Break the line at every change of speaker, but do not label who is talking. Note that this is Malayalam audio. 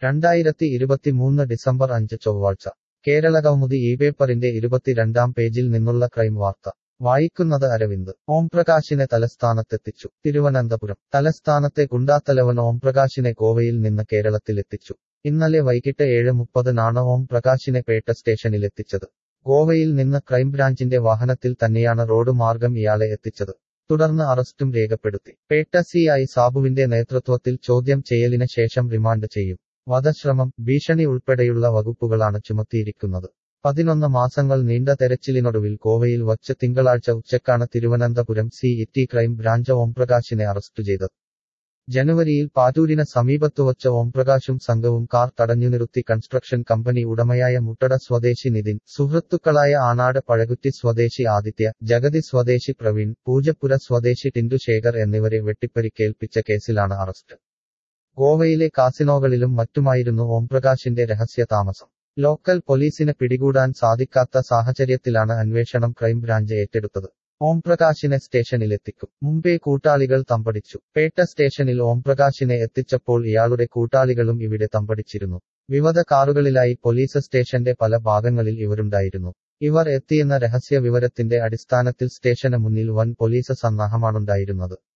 രണ്ടായിരത്തി ഇരുപത്തിമൂന്ന് ഡിസംബർ അഞ്ച് ചൊവ്വാഴ്ച കേരള കൗമുദി ഈ പേപ്പറിന്റെ ഇരുപത്തിരണ്ടാം പേജിൽ നിന്നുള്ള ക്രൈം വാർത്ത വായിക്കുന്നത് അരവിന്ദ് ഓംപ്രകാശിനെ തലസ്ഥാനത്തെത്തിച്ചു തിരുവനന്തപുരം തലസ്ഥാനത്തെ ഗുണ്ടാത്തലവൻ ഓംപ്രകാശിനെ ഗോവയിൽ നിന്ന് കേരളത്തിലെത്തിച്ചു ഇന്നലെ വൈകിട്ട് ഏഴ് മുപ്പതിനാണ് ഓം പ്രകാശിനെ പേട്ട സ്റ്റേഷനിലെത്തിച്ചത് ഗോവയിൽ നിന്ന് ക്രൈംബ്രാഞ്ചിന്റെ വാഹനത്തിൽ തന്നെയാണ് റോഡ് മാർഗം ഇയാളെ എത്തിച്ചത് തുടർന്ന് അറസ്റ്റും രേഖപ്പെടുത്തി പേട്ട സി ഐ സാബുവിന്റെ നേതൃത്വത്തിൽ ചോദ്യം ചെയ്യലിന് ശേഷം റിമാൻഡ് ചെയ്യും വധശ്രമം ഭീഷണി ഉൾപ്പെടെയുള്ള വകുപ്പുകളാണ് ചുമത്തിയിരിക്കുന്നത് പതിനൊന്ന് മാസങ്ങൾ നീണ്ട തെരച്ചിലിനൊടുവിൽ ഗോവയിൽ വച്ച് തിങ്കളാഴ്ച ഉച്ചക്കാണ് Thiruvananthapuram city crime branch ഓംപ്രകാശിനെ അറസ്റ്റ് ചെയ്തത് ജനുവരിയിൽ പാറ്റൂരിന് സമീപത്തുവച്ച ഓംപ്രകാശും സംഘവും കാർ തടഞ്ഞു നിർത്തി കൺസ്ട്രക്ഷൻ കമ്പനി ഉടമയായ മുട്ടട സ്വദേശി നിതിൻ സുഹൃത്തുക്കളായ ആനാട് പഴകുറ്റി സ്വദേശി ആദിത്യ ജഗതി സ്വദേശി പ്രവീൺ പൂജപ്പുര സ്വദേശി ടിൻഡു ശേഖർ എന്നിവരെ വെട്ടിപ്പരിക്കേൽപ്പിച്ച കേസിലാണ് അറസ്റ്റ് ഗോവയിലെ കാസിനോകളിലും മറ്റുമായിരുന്നു ഓംപ്രകാശിന്റെ രഹസ്യ താമസം ലോക്കൽ പോലീസിന് പിടികൂടാൻ സാധിക്കാത്ത സാഹചര്യത്തിലാണ് അന്വേഷണം ക്രൈംബ്രാഞ്ച് ഏറ്റെടുത്തത് ഓംപ്രകാശിനെ സ്റ്റേഷനിലെത്തിക്കും മുമ്പേ കൂട്ടാളികൾ തമ്പടിച്ചു പേട്ട സ്റ്റേഷനിൽ ഓംപ്രകാശിനെ എത്തിച്ചപ്പോൾ ഇയാളുടെ കൂട്ടാളികളും ഇവിടെ തമ്പടിച്ചിരുന്നു വിവിധ കാറുകളിലായി പോലീസ് സ്റ്റേഷന്റെ പല ഭാഗങ്ങളിൽ ഇവരുണ്ടായിരുന്നു ഇവർ എത്തിയെന്ന രഹസ്യ വിവരത്തിന്റെ അടിസ്ഥാനത്തിൽ സ്റ്റേഷന് മുന്നിൽ വൻ പോലീസ് സന്നാഹമാണുണ്ടായിരുന്നത്